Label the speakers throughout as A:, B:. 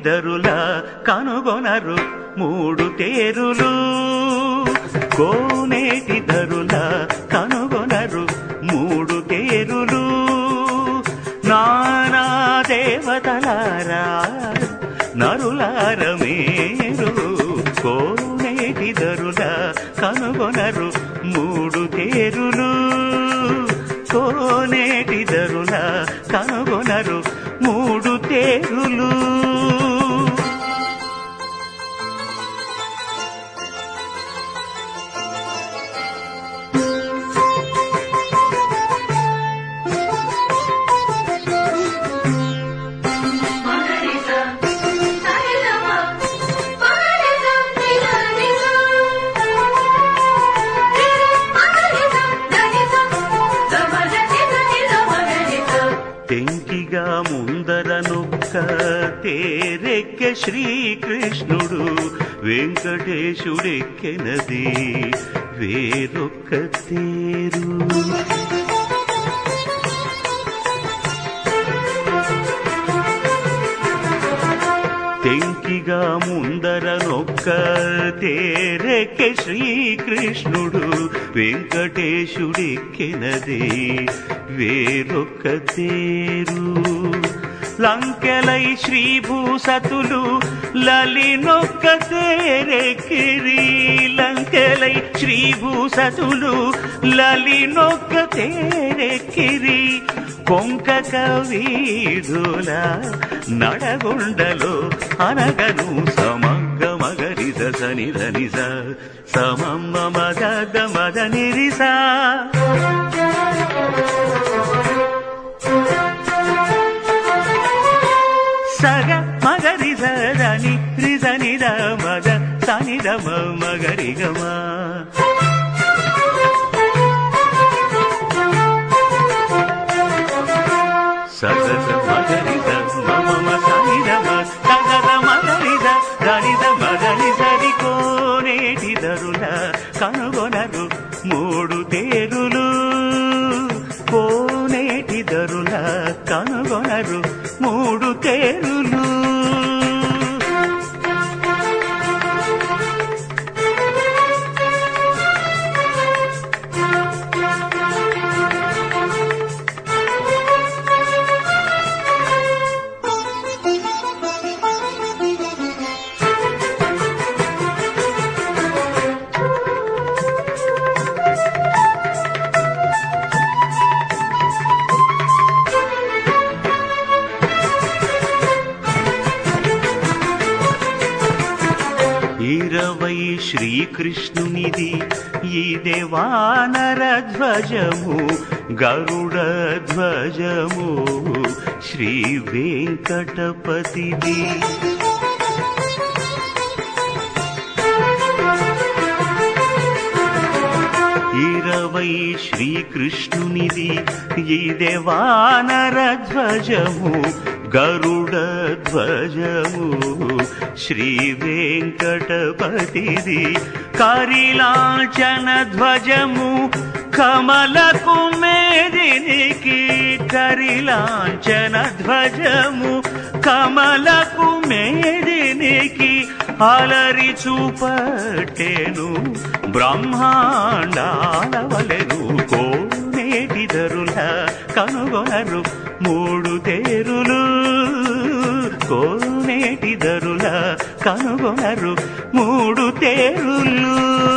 A: కోనేటిదరుల కనుగొనరు మూడు తేరులు కోనేటిదరుల కనుగొనరు మూడు తేరులు నానా దేవతలారా నరులార మీరు కోనేటిదరుల కనుగొనరు మూడు తేరులు కోనేటిదరుల కనుగొనరు మూడు తేరులు
B: మగరిసా సరిదమా మగరిసా నిలనిసా మగరిసా దనిసా సమజతిస నిల మగరిసా
A: తెంకిగా ముందరనొక్క తేరెక్కె శ్రీకృష్ణుడు వెంకటేశుడెక్కెనది వేరొక్క తేరు తెంకిగా ముందరనొక్క తేరెక్కె శ్రీకృష్ణుడు వెంకటేశుడెక్కెనది వేరొక్క తేరు లంకెలై శ్రీభూసతులు లలినొక్క తేరెక్కిరి లంకెలై శ్రీభూసతులు లలినొక్క తేరెక్కిరి కొంక కవీధుల నడగొండలో అనగను సమగ్గ మగరిస సనిధ నిజ సమమ్మ మగద మద నిరిసా సగ మగరి సదని రిజని ద మద సని ద మ మగరి గమ సగ స మగరి ద మమ మ సని ద మ సగ ద మగరి ద దని ద మగరి సరి కోనేటి దరుల కనుగొనరు మూడు తేరులు కోనేటి దరుల కనుగొనరు మూడు తేరులు ఇరవై శ్రీకృష్ణునిది ఇదే వానర ధ్వజము గరుడ ధ్వజము శ్రీ వెంకటపతిది ఇరవై శ్రీకృష్ణునిది ఇదే వానర ధ్వజము గరుడ ధ్వజము శ్రీ వెంకటపతిది కరిలాచన ధ్వజము కమలకు మేదినికి కరిలాంచన ధ్వజము కమలకు మేదినికి అలరి చూపట్టెను బ్రహ్మాండాల వలెను కోనేటిదరుల కనుగొనరు మూడు తేరులు కోనేటిదరుల కనుగొనరు మూడు తేరులు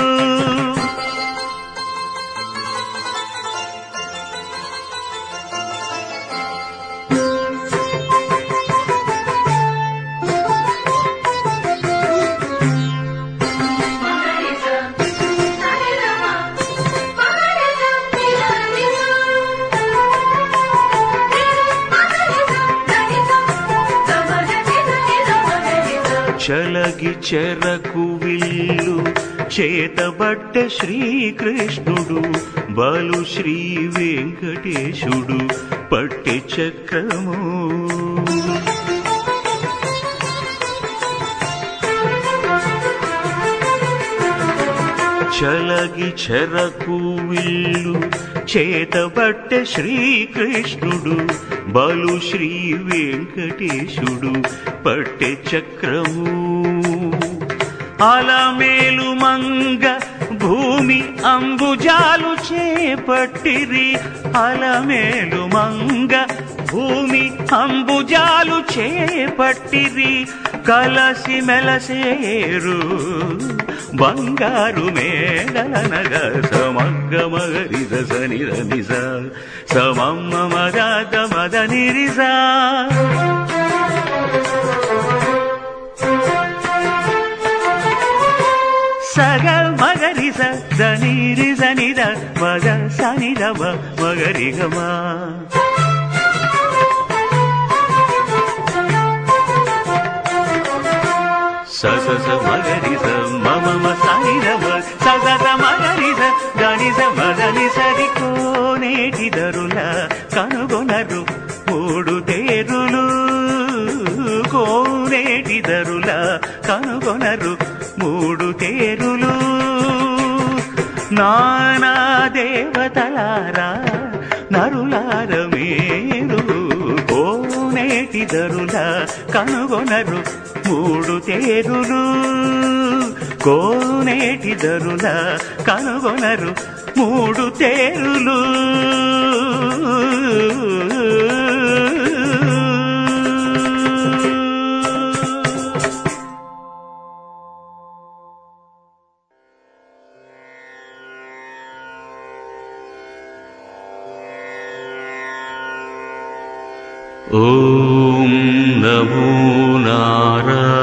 B: మగరిసా సరిదమా మగరిసా నిలనిసా మగరిసా దనిసా సమజతిస నిల మగరిసా
A: చలగి చెరకు విల్లు చేతబట్ట శ్రీకృష్ణుడు బలు శ్రీ వెంకటేశుడు పట్టె చక్రము చలగి చెరకు విల్లు చేతబట్టె శ్రీకృష్ణుడు బలు శ్రీ వెంకటేశుడు పట్టె చక్రము అలమేలు మంగ భూమి అంబుజాలు చేపట్టిరి అలమేలు మంగ భూమి అంబుజాలు చేపట్టిరి కలసి మెలసేరు బంగారు మేడలనగ సమగ్గ మగరిజ సనిర నిజ సమమ్మ మదాత మద నిరిజా సగ మగరిజ దనిరిజ నిద మద సనిదవ మగరిగమా స స స మగరిజ మమ మ సనిదవ స స స మగరిజ గణిజ మదని సరి కోనేటిదరుల కనుగొనరు మూడు తేరులు కోనేటిదరుల కనుగొనరు మూడు తేరులు నానా దేవతలారా నరులార మీరు కోనేటిదరుల కనుగొనరు మూడు తేరులు కోనేటిదరుల కనుగొనరు మూడు తేరులు ॐ नमो नारायणाय